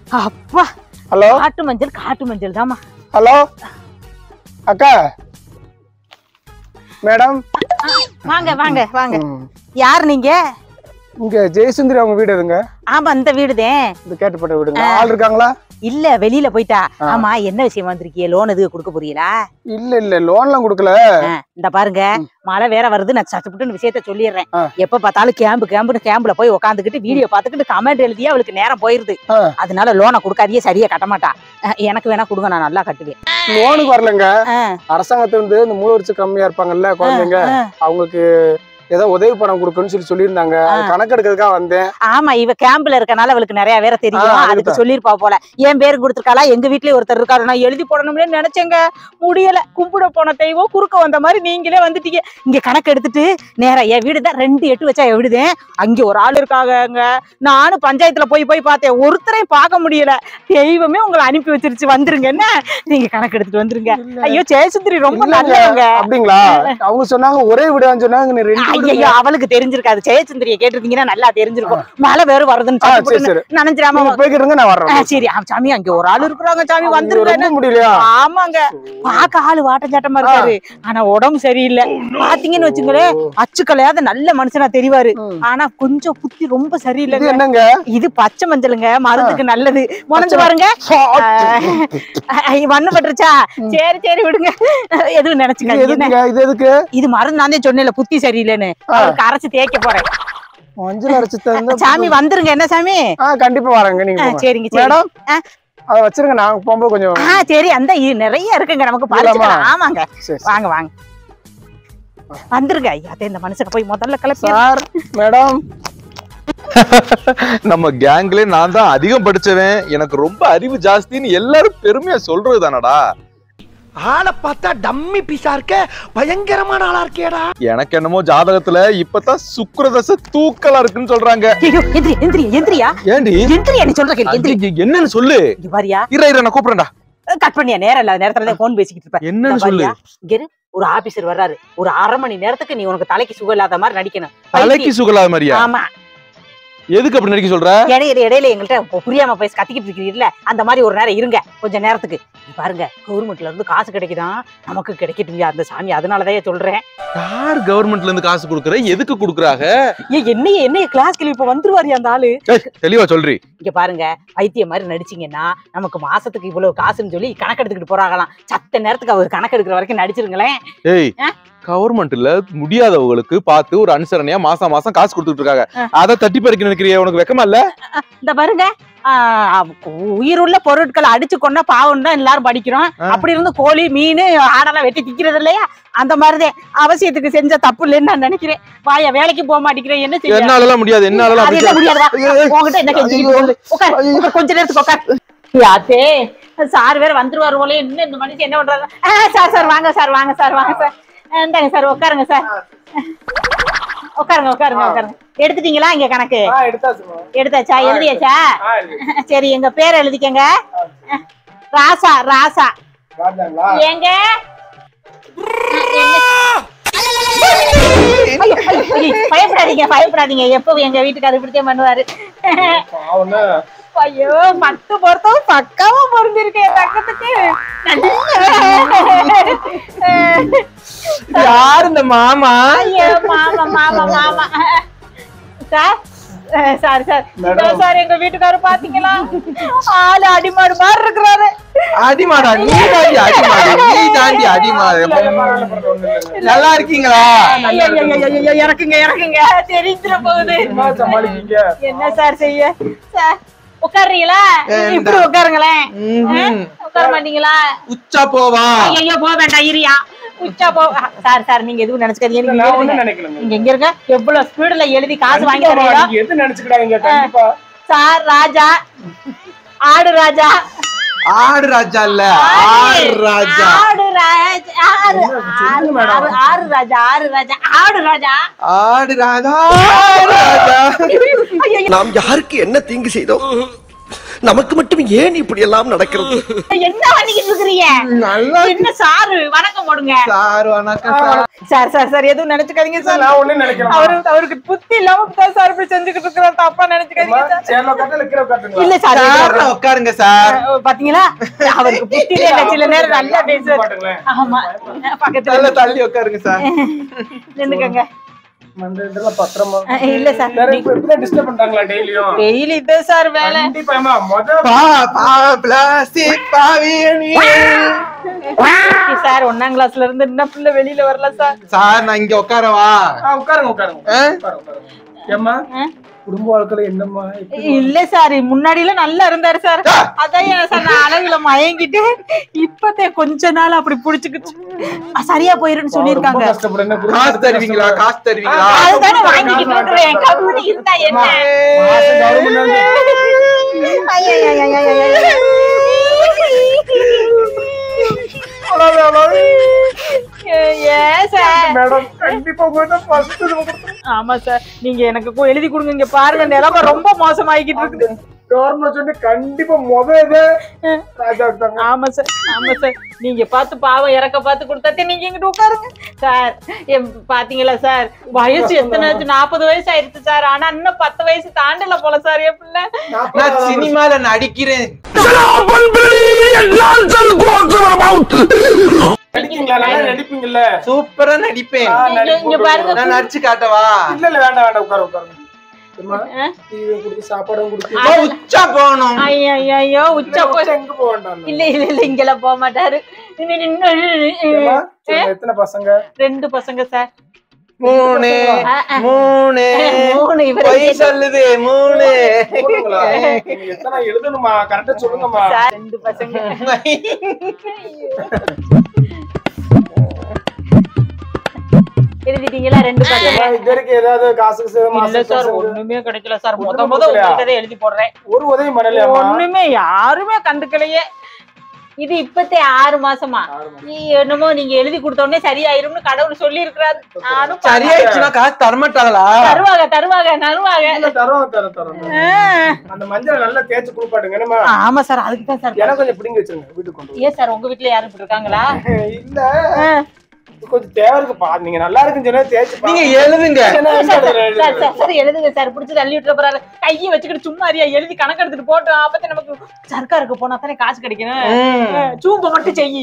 அப்பா ஹலோ காட்டு மஞ்சள் காட்டு மஞ்சள் தாமா ஹலோ அக்கா மேடம் வாங்க வாங்க வாங்க ம். யார் நீங்க இங்க ஜெயசுந்தரி அவங்க வீடு எதுங்க ஆமா இந்த வீடுதேன் இந்த கேட்டுப்பட்ட வீடுங்க ஆள் இருக்காங்களா இல்ல வெளியில போயிட்டா ஆமா என்ன விஷயம் வந்திருக்கீங்க லோன் எதுவும் கொடுக்க போறீங்களா இல்ல இல்ல லோன்லாம் கொடுக்கல ஆ, இந்த பாருங்க மழை வேற வருது நான் சட்டுப்புட்டுன்னு விஷயத்த சொல்லிடுறேன் ஆ. எப்ப பார்த்தாலும் கேம்பு கேம்புன்னு கேம்புல போய் உட்காந்துக்கிட்டு வீடியோ பார்த்துக்கிட்டு கமெண்ட் எழுதியே அவளுக்கு நேரம் போயிருது ஆ. அதனால லோனை கொடுக்காதியே சரியா கட்ட மாட்டா அஹ், எனக்கு வேணா கொடுங்க நான் நல்லா கட்டுவேன் லோனுக்கு வரலங்க ஆ, அரசாங்கத்துல இருந்து இந்த மூணு வருஷம் கம்மியா இருப்பாங்கல்ல குழந்தைங்க ஆ. அவங்களுக்கு ஏதோ உதவி பணம் கொடுக்கணும்னு சொல்லி சொல்லியிருந்தாங்க அது கணக்கு எடுக்கிறதுக்காக வந்தேன் ஆமா இவ கேம்ப்ல இருக்கனால அவளுக்கு நிறைய வேற ஆ, தெரியும் அதுக்கு அதுக்கு தான். சொல்லிருப்பா போல என் பேரு கொடுத்துருக்காளா எங்க வீட்லயே ஒருத்தர் இருக்காரு நான் எழுதி போடணும்னு நினைச்சேங்க முடியல கும்பிட போன தெய்வம் குறுக்க வந்த மாதிரி நீங்களே வந்துட்டீங்க இங்க கணக்கு எடுத்துட்டு நேரா என் வீடு தான் ரெண்டு எட்டு வச்சா என் வீடுதேன் அங்க ஒரு ஆள் இருக்காங்க நானும் பஞ்சாயத்துல போய் போய் பார்த்தேன் ஒருத்தரையும் பார்க்க முடியல தெய்வமே உங்களை அனுப்பி வச்சிருச்சு வந்துருங்க என்ன நீங்க கணக்கு எடுத்துட்டு வந்துருங்க ஐயோ ஜெயசுந்தரி ரொம்ப இல்லங்க. நல்லவங்க அப்படிங்களா அவங்க சொன்னாங்க ஒரே வீடான்னு சொன்னாங்க நீ ரெண்டு வீடு ஐயோ அவளுக்கு தெரிஞ்சிருக்காது ஜெயசுந்தரியை கேட்டிருந்தீங்கன்னா நல்லா தெரிஞ்சிருக்கும் மழை வேற வருதுன்னு ஆ, சொல்லி சரி, சரி. நினைஞ்சிராம நீங்க போய்க்கிட்டு இருங்க, நான் ஆ, வர்றேன் சரி ஆ, சாமி அங்க ஒரு ஆள் இருக்கிறாங்க சாமி அவங்க வந்துருங்க ரொம்ப முடியலையா ஆமாங்க பாக்க ஆளு வாட்டஞ்சாட்டமா இருக்காரு ஆனா உடம்பு சரியில்லை பாத்தீங்கன்னு வச்சுங்களேன் அச்சுக்கலையாத நல்ல மனுஷனா தெரிவாரு ம். ஆனா கொஞ்சம் புத்தி ரொம்ப இது சரியில்லைங்க என்னங்க இது பச்சை மஞ்சளுங்க மருந்துக்கு நல்லது முனைஞ்சு பாருங்க மண்ணு பட்டுருச்சா சரி சரி விடுங்க எதுவும் இது நினைச்சுக்காதீங்க எதுக்குங்க இது எதுக்கு இது மருந்து நான் சொன்னேன்ல புத்தி சரியில்லைன்னு அவருக்கு அரைச்சு தேய்க்க போறேன் மஞ்சள் அரைச்சு தந்தா சாமி வந்துருங்க என்ன சாமி ஆ கண்டிப்பா வரேங்க நீங்க ஆ, போங்க. சரிங்க சரி மேடம் ஆ. அதை வச்சிருங்க நான் போகும்போது கொஞ்சம் ஆ சரி அந்த இது நிறைய இருக்குங்க நமக்கு பறிச்சுக்கலாம் ஆமாங்க சரி, சரி. வாங்க வாங்க வந்துருங்க ஐயா அதே இந்த மனுஷனை போய் முதல்ல கிளப்பி சார் மேடம் நம்ம கேங்ல நான் தான் அதிகம் படிச்சவன் எனக்கு ரொம்ப அறிவு ஜாஸ்தின்னு எல்லாரும் பெருமையா சொல்றது தானடா ஆளை பார்த்தா டம்மி பீஸா இருக்க பயங்கரமான ஆளா இருக்கேடா எனக்கு என்னமோ ஜாதகத்துல இப்பதான் சுக்கிரதசை தூக்கலா இருக்குன்னு சொல்றாங்க ஐயோ எந்திரி எந்திரி எந்திரியா ஏண்டி எந்திரியா நீ சொல்ற கேளு எந்திரி ஐயே, என்னன்னு சொல்லு இங்க பாரியா இர இர நான் கூப்பிடுறேன்டா கட் பண்ணியா நேரம் இல்லாத நேரத்துல தான் போன் பேசிக்கிட்டு இருப்பேன் என்னன்னு இந்த சொல்லு பாரியா, இங்க இரு, ஒரு ஆபீசர் வர்றாரு ஒரு அரை மணி நேரத்துக்கு நீ உனக்கு தலைக்கு சுகம் இல்லாத மாதிரி நடிக்கணும் தலைக்கு சுகலாத மாதிரியா ஆமா எதுக்கு அப்படி நடிக்க சொல்ற இடையில இடையில எங்கள்கிட்ட பு- புரியாம பேசி கத்திக்கிட்டு இருக்கிறீர்ல அந்த மாதிரி ஒரு நேரம் இருங்க கொஞ்ச நேரத்துக்கு இங்க பாருங்க கவர்மெண்ட்ல இருந்து காசு கிடைக்குதான் நமக்கு கிடைக்கட்டும் அந்த சாமி அதனாலதான் சொல்றேன் யார் கவர்மெண்ட்ல இருந்து காசு கொடுக்குற எதுக்கு கொடுக்குறாங்க ஏய் என்னைய என்னைய கிளாஸ்க்கு இப்ப வந்துருவாரு அந்த ஆளு தெளிவா சொல்றி இங்க பாருங்க பைத்தியம் மாதிரி நடிச்சீங்கன்னா நமக்கு மாசத்துக்கு இவ்வளவு காசுன்னு சொல்லி கணக்கு எடுத்துக்கிட்டு போறாங்களாம் சத்த நேரத்துக்கு அவர் கணக்கு எடுக்கிற வரைக்கும் நடிச்சிருங்களேன் ஏய் ஆ? கவர்மெண்ட்ல முடியாதவங்களுக்கு பார்த்து ஒரு அனுசரணையா மாசம் மாசம் காசு கொடுத்துட்டு இருக்காங்க அதை தட்டி பறிக்க நினைக்கிறிய உனக்கு வெக்கமா இல்ல இந்த பாருங்க ஆஹ் அவ- உயிருள்ள பொருட்களை அடிச்சு கொண்டா பாவம் தான் எல்லாரும் படிக்கிறோம் ஆ. அப்படி இருந்து கோழி மீன் ஆடெல்லாம் வெட்டி திக்கிறது இல்லையா அந்த மாதிரிதான் அவசியத்துக்கு செஞ்ச தப்பு இல்லைன்னு நான் நினைக்கிறேன் வாயா வேலைக்கு போக மாட்டேங்கிறேன் என்ன செய்ய என்னாலலாம் முடியாது என்னாலலாம் அது அப்படி என்ன முடியாது வா. ஐயோ, ஐயோ. உன்கிட்ட என்ன கெஞ்சிக்கிட்டு ஐயோ. போகுது? உட்கார், உட்கார், கொஞ்ச நேரத்துக்கு உட்கார் யாத்தே சார் வேற வந்துருவாரு போல என்ன இந்த மனுஷன் என்ன பண்றாரு ஆ, சார் சார் வாங்க சார் வாங்க சார் வாங்க சார் ஆ, இந்தாங்க சார் உட்காருங்க சார் உட்காருங்க உட்காருங்க உட்காருங்க எடுத்துட்டீங்களா இங்க கணக்கு ஆ எடுத்தாச்சுமா எடுத்தாச்சா எழுதியாச்சா ஆ எழுதி. சரி எங்க பேர் எழுதிக்கங்க ராசா ராசா ராஜாங்களா ஏங்க ஐயோ, ஐயோ, ஐயோ, பயப்படாதீங்க பயப்படாதீங்க எப்பவும் எங்க வீட்டுக்காரர் இப்படித்தான் பண்ணுவாரு பாவம்னா ஐயோ பத்து பொருத்தம் பக்காவா பொருந்திருக்கு என் தக்கத்துக்கு யார் இந்த மாமா ஐயோ மாமா மாமா மாமா sir sir sir madam. Sir எங்க வீட்டுக்காரர் பாத்தீங்களா ஆளு அடிமாடு மாதிரி இருக்கிறாரு அடிமாடா நீ தாண்டி அடிமாடு நீ தாண்டி அடிமாடு நல்லா இருக்கீங்களா ஐயோ, ஐயோ, ஐயோ, ஐயோ, இறக்குங்க இறக்குங்க தெரிஞ்சிட போகுது சமாளிக்கீங்க என்ன சார் செய்ய சார் உட்காருறீங்களா இப்படி உட்காருங்களேன் ஆ? உட்கார மாட்டீங்களா உச்சா போவா ஐயோ போக வேண்டாம் இரியா உச்சா போ சார் சார் நீங்க எதுவும் நினைச்சுக்காதீங்க நீங்க நான் எழுதுங்க. ஒண்ணும் நினைக்கலங்க நீங்க எங்க இருங்க எவ்வளவு ஸ்பீடுல எழுதி காசு வாங்கி கண்டிப்பா தரீங்களா நீங்க எது நினைச்சுக்கிடாதீங்க கண்டிப்பா சார் ராஜா ஆடு ராஜா ஆடு ராஜா இல்ல ஆடு ராஜா ஆடு ராஜா ஆறு ஆறு ஆறு ஆறு ராஜா ஆறு ராஜா ஆடு ராஜா ஆடு ராஜா ஆடு ராஜா நாம் யாருக்கு என்ன தீங்கு செய்தோம் நமக்கு மட்டும் ஏன் இப்படி எல்லாம் நடக்கிறது என்ன பண்ணிக்கிட்டு இருக்கிறீங்க நல்லா என்ன சாரு வணக்கம் போடுங்க சார் வணக்கம் சார் சார் சார் சார் எதுவும் நினைச்சுக்காதீங்க சார் நான் ஒண்ணு நினைக்கிறேன் அவரு அவருக்கு புத்தி இல்லாம தான் சார் இப்படி செஞ்சுக்கிட்டு இருக்கிறார் தப்பா நினைச்சுக்காதீங்க சார் சேர்ல கட்டல கீழே காட்டுங்களா இல்ல சார் சார் உட்காருங்க சார் அஹ் பாத்தீங்களா அவருக்கு புத்தி இல்ல சில நேரம் நல்லா பேசுவார் பாட்டுங்களேன் ஆமா பக்கத்துல நல்ல தள்ளி உட்காருங்க சார் நின்னுக்கங்க அந்த இதெல்லாம் பத்திரமா அஹ் இல்ல சார் வேற இப்ப இப்படிதான் டிஸ்டர்ப் பண்றாங்களா டெய்லியும் டெய்லி இதே சார் வேலை கண்டிப்பா ஏம்மா, முத பா பா பிளாஸ்டிக் பாவியனி சார் ஒன்னாம் கிளாஸ்ல இருந்து இன்னும் பிள்ளை வெளியில வரல சார் சார் நான் இங்க உட்காரவா ஆ, உட்காருங்க உட்காருங்க ஆ? உட்காருங்க, உட்காருங்க. ஏம்மா ஆ? குடும்ப வாழ்க்கையில என்னம்மா எப்படி- இல்ல சார் முன்னாடி எல்லாம் நல்லா இருந்தாரு சார் அதான் ஏன் சார் நான் அழகுல மயங்கிட்டு இப்பத்தே கொஞ்ச நாள் அப்படி புடிச்சுக்கிட்டு அஹ் சரியா போயிருன்னு ரொம்ப சொல்லிருக்காங்க கஷ்டப்படுறேன் என்ன குடும்ப காசு தருவீங்களா காசு தருவீங்களா அதுதானே வாங்கிக்கிட்டு இருக்கிறேன் கவுனி இருந்தா என்ன மாசம் கவர்மெண்ட்ல இருந்து ஐய, ஐய, ஐய, ஐய, ஐய, ஐய. அழாத, அழாத. ஏன் சார் மேடம் கண்டிப்பா உங்ககிட்ட first இது கொடுத்து- ஆமா சார் நீங்க எனக்கு கு- எழுதி கொடுங்க இங்க பாருங்க நிலைமை ரொம்ப மோசமாயிக்கிட்டு இருக்குது கவர்மெண்ட் சொல்லி கண்டிப்பா முத இது ராஜாவுக்கு தாங்க ஆமா சார் ஆமா சார் நீங்க பார்த்து பாவம் இறக்க பார்த்து கொடுத்தாத்தே நீங்க இங்கிட்டு உட்காருங்க சார் எம் பாத்தீங்களா சார் வயசு எத்தனை ஆச்சு நாற்பது வயசு ஆயிருச்சு சார் ஆனா இன்னும் பத்து வயசு தாண்டல போல சார் என் பிள்ளை நான் சினிமால நடிக்கிறேன் நடிப்பீங்களா நல்லா நடிப்பீங்கல்ல சூப்பரா நடிப்பேன் ஆ, இங்க- நடிப்பு இங்க பாருங்க நான் நடிச்சு காட்டவா இல்ல இல்ல வேண்டாம் வேண்டாம் உட்காரு உட்காருங்க அம்மா, ஆ? டீயை குடுத்து சாப்பாடும் குடுத்து ஓ, உச்சா போகணும் ஐயோ ஐயோ, ஐயோ உச்சா போய் உச்சா எங்க போக வேண்டாம் இல்ல இல்ல இல்ல இங்கெல்லாம் போக மாட்டாரு நின்னு- நின்னு- ஏம்மா, சொல்லுங்க, எத்தனை பசங்க ரெண்டு பசங்க சார் மூணு ஆ, ஆ. மூணு மூணு இவரு பொய் சொல்லுது மூணு சொல்லுங்களா நீங்க எத்தனை எழுதணுமா கரெக்டா சொல்லுங்கம்மா சார் ரெண்டு பசங்க எழுதிட்டீங்களா ரெண்டு பசங்க ஏம்மா, இது வரைக்கும் ஏதாவது காசு கீசு, இல்ல மாசம் சார் காசு ஒண்ணுமே கிடைக்கல சார் முத ஒண்ணுமே முத கொடுக்கலையா? உங்கள்கிட்ட எழுதி போடுறேன் ஒரு உதவி பண்ணலையாம்மா ஒண்ணுமே யாருமே கண்டுக்கலையே இது இப்பத்தே ஆறு மாசமா நீ என்னமோ நீங்க எழுதி கொடுத்த உடனே சரியாயிரும்னு கடவுள் சொல்லி இருக்கிறாரு நானும் பா- சரியாயிடுச்சுன்னா காசு தரமாட்டாங்களா தருவாங்க தருவாங்க தருவாங்க இல்ல, தரோம் தரோம் தரோம் ஆ. அந்த மஞ்சள் நல்லா தேய்ச்சு குளிப்பாட்டுங்க என்னம்மா ஆமா சார் அதுக்கு தான் சார் எனக்கு கொஞ்சம் பிடிங்க வச்சிருங்க வீட்டுக்கு கொண்டு ஏன் சார் உங்க வீட்ல யாரும் இப்படி இருக்காங்களா போய். இல்ல இது கொஞ்சம் தேவை இருக்குப்பா நீங்க நல்லா இருக்குன்னு சொன்னா தேய்ச்சு நீங்க பாருங்க. எழுதுங்க என்ன சார், எழுதுறது, சார், சார், எழுதுறது. சார், சார், எழுதுங்க சார் பிடிச்சி தள்ளி விட்டுற போறாரு கையை வச்சுக்கிட்டு சும்மா அறியா எழுதி கணக்கு எடுத்துட்டு போட்டோம் அப்பத்தே நமக்கு சர்க்காருக்கு போனா தானே காசு கிடைக்கணும் ம். சூம்ப மட்டும் செய்யி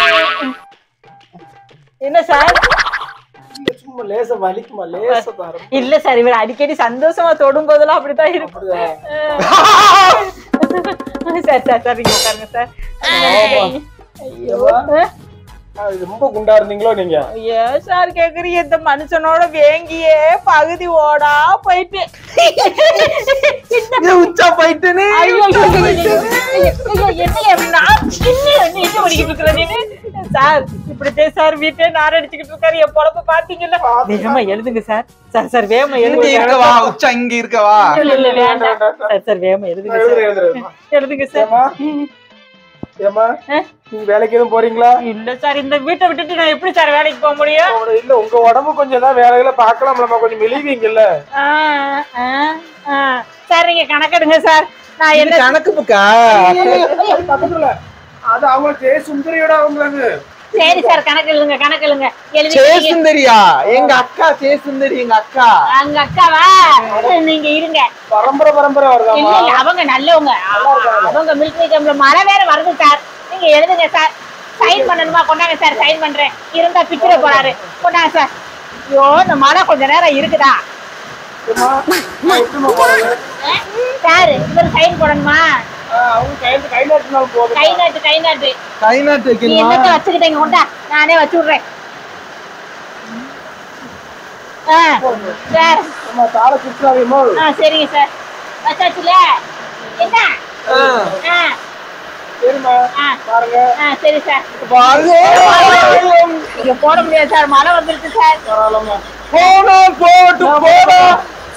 என்ன சார் இல்ல, சும்மா லேசா வலிக்குமா லேசா தரும் இல்ல சார் இவர் அடிக்கடி சந்தோஷமா தொடும் போதெல்லாம் அப்படித்தான் இருக்கும் சார் சார் சார் நீங்க உட்காருங்க சார் ஐயோ இது ரொம்ப குண்டா இருந்தீங்களோ நீங்க ஏன் சார் கேக்குறீங்க இந்த மனுஷனோட வேங்கியே பகுதி ஓடா போயிட்டு இது உச்சா போயிட்டுன்னு ஐயோ, ஐயோ, ஐயோ, ஐயோ, ஐயோ, ஐயோ, என்னைய அப்படி நான் சின்ன நீ என்ன பண்ணிக்கிட்டு இருக்கிற நீனு? சார் இப்படித்தான் சார் வீட்டே நார் அடிச்சுக்கிட்டு இருக்காரு என் பொழப்ப பாத்தீங்கல்ல வேகமா எழுதுங்க சார் சார் சார் வேகமா இங்க எழுதுங்க இருக்கவா உச்சா இங்க இருக்கவா இல்ல இல்ல வேண்டாம் சார் சார் வேகமா எழுதுங்க எழுதுறேன், சார் எழுதுறேன். எழுதுங்க சார் ஏம்மா ஏம்மா ஆ? நீங்க வேலைக்கு எதுவும் போறீங்களா இல்ல சார் இந்த வீட்டை விட்டுட்டு நான் எப்படி சார் வேலைக்கு போக முடியும் அவன- இல்ல உங்க உடம்பு கொஞ்சம் ஏதாவது வேலைகளை பார்க்கலாம்லம்மா கொஞ்சம் மெலிவீங்கல்ல ஆ, ஆ, ஆ. சார் நீங்க கணக்கெடுங்க சார் நான் இது என்ன கணக்கு புக்கா அது பக்கத்துல அது அவங்க ஜெய சுந்தரியோட அவங்களுக்கு சரி சார் கணக்கு எழுதுங்க கணக்கு எழுதுங்க எழுதி சேசுந்தரியா எங்க அக்கா சேசுந்தரி எங்க அக்கா அங்க அக்காவா நீங்க இருங்க பரம்பரை பரம்பரை இல்ல வருதாமா இல்ல அவங்க நல்லவங்க அவங்க மிலிட்டரி கேம்ப்ல மழை வேற வருது சார் நீங்க எழுதுங்க சார் சைன் பண்ணணுமா கொண்டாங்க சார் சைன் பண்றேன் இருந்தா பிச்சிட போறாரு கொண்டாங்க சார் ஐயோ இந்த மழை கொஞ்ச நேரம் இருக்குதா ஏம்மா, நான் எப்படிம்மா போறது? ஆ? சார் இவர் சைன் போடணுமா ஆ, அவங்க கையில கை நாட்டினாலும் போதும் கை நாட்டு கை நாட்டு கை நாட்டு நீ வைக்கணுமா என்னத்த வச்சுக்கிட்டீங்க கொண்டா நானே வச்சு விடுறேன் ஆ சார் நம்ம தார சுற்றாதீமோ ஆ சரிங்க சார் வச்சாச்சுல என்ன ஆ. ஆ சரிம்மா ஆ பாருங்க ஆ சரி சார் வாங்க. இங்க போட முடியாது சார் மழை வந்துருச்சு சார் பரவாயில்லம்மா போனோம் போட்டு போனோம்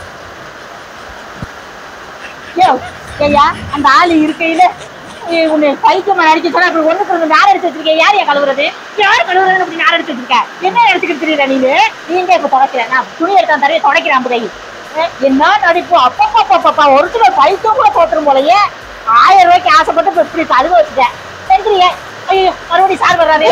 யோ, ஐயா அந்த ஆளு இருக்கையில நீ உன்னை பைத்தியமா நடிக்க சொன்னா அப்படி ஒண்ணுக்கு ரெண்டு நாள் எடுத்து வச்சிருக்கேன் யார் கழுவுறது யார் கழுவுறது அப்படி நாள் எடுத்து வச்சிருக்க என்ன எடுத்துக்கிட்டு தெரியல நீங்க நீங்க இப்ப தொடக்கிற நான் துணி எடுத்தா தரைய தொடக்கிறேன் கை என்ன நடிப்பு அப்பப்பா ஒரு சில பைத்தியம் கூட தோத்துரும் போலயே ஆயிரம் ரூபாய்க்கு ஆசைப்பட்டு இப்ப இப்படி கழுவ வச்சுட்டேன் சரிங்க ஐயோ மறுபடியும் சார் வர்றாரு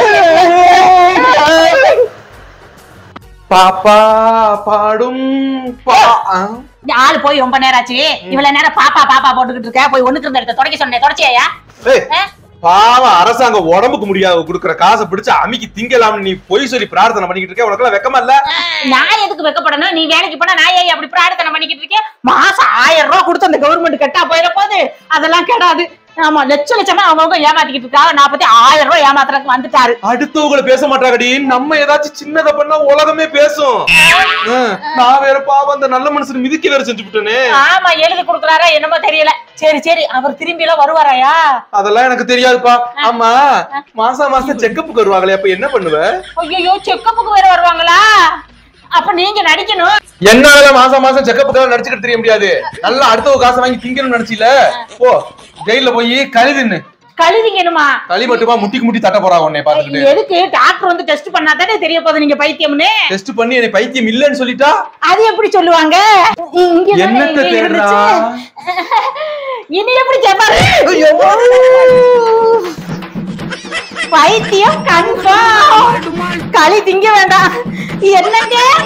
பாப்பா பாடும் பா ஆ. இந்த ஆளு போய் ரொம்ப நேரம் ஆச்சு இவ்வளவு நேரம் பாப்பா பாப்பா போட்டுக்கிட்டு இருக்க போய் ஒண்ணுக்கு இருந்த இடத்த தொடக்க சொன்னேன் தொடச்சியா ஏய், பாவம் அரசாங்கம் உடம்புக்கு முடியாது குடுக்குற காசை பிடிச்சு அமிக்கி திங்கலாம்னு நீ பொய் சொல்லி பிரார்த்தனை பண்ணிக்கிட்டு இருக்க உனக்கு வெக்கமா இல்ல நான் எதுக்கு வைக்கப்படணும் நீ வேலைக்கு போனா நான் ஏன் அப்படி பிரார்த்தனை பண்ணிக்கிட்டு இருக்கேன் மாசம் ஆயிரம் ரூபாய் கொடுத்து அந்த கவர்மெண்ட் கட்டா போயிட போகுது அதெல்லாம் கெடாது ஆமா லட்ச லட்சமா அவங்க ஏமாத்திக்கிட்டு இருக்காங்க நாற்பத்தி ஆயிரம் ரூபாய் ஏமாத்துறதுக்கு வந்துட்டாரு அடுத்தவங்கள பேச மாட்டாங்கடி நம்ம ஏதாச்சும் சின்னதை பண்ணா உலகமே பேசும் ஆ, நான் வேற பாவம் அந்த நல்ல மனுஷன் மிதிக்க வேற செஞ்சு விட்டனே ஆமா எழுதி கொடுக்குறாரா என்னமோ தெரியல சரி சரி அவர் திரும்பி எல்லாம் வருவாராயா அதெல்லாம் எனக்கு தெரியாதுப்பா ஆமா மாசம் மாசம் செக்கப்புக்கு வருவாங்களே அப்ப என்ன பண்ணுவ ஐயோ செக்கப்புக்கு வேற வருவாங்களா அப்ப நீங்க நடிக்கணும் என்னால மாசம் மாசம் செக்கப்புக்கு நடிச்சுக்கிட்டு தெரிய முடியாது நல்லா அடுத்தவங்க காசை வாங்கி திங்கணும்னு நினைச்சில போ ஜெயில போய் களி தின்னு கழுவிங்கணுமா களி மட்டுமா முட்டிக்கு முட்டி தட்ட போறா உன்னை பாத்துக்கிட்டு எதுக்கு டாக்டர் வந்து டெஸ்ட் பண்ணா தானே தெரிய போகுது நீங்க பைத்தியம்னு டெஸ்ட் பண்ணி என்னை பைத்தியம் இல்லைன்னு சொல்லிட்டா அது எப்படி சொல்லுவாங்க இங்க தானே என்னத்த இங்க தேடுறா இருந்துச்சு. இனி எப்படி கேப்பாரு பைத்தியம் கன்ஃபார்ம் களி திங்க வேண்டாம் என்னங்க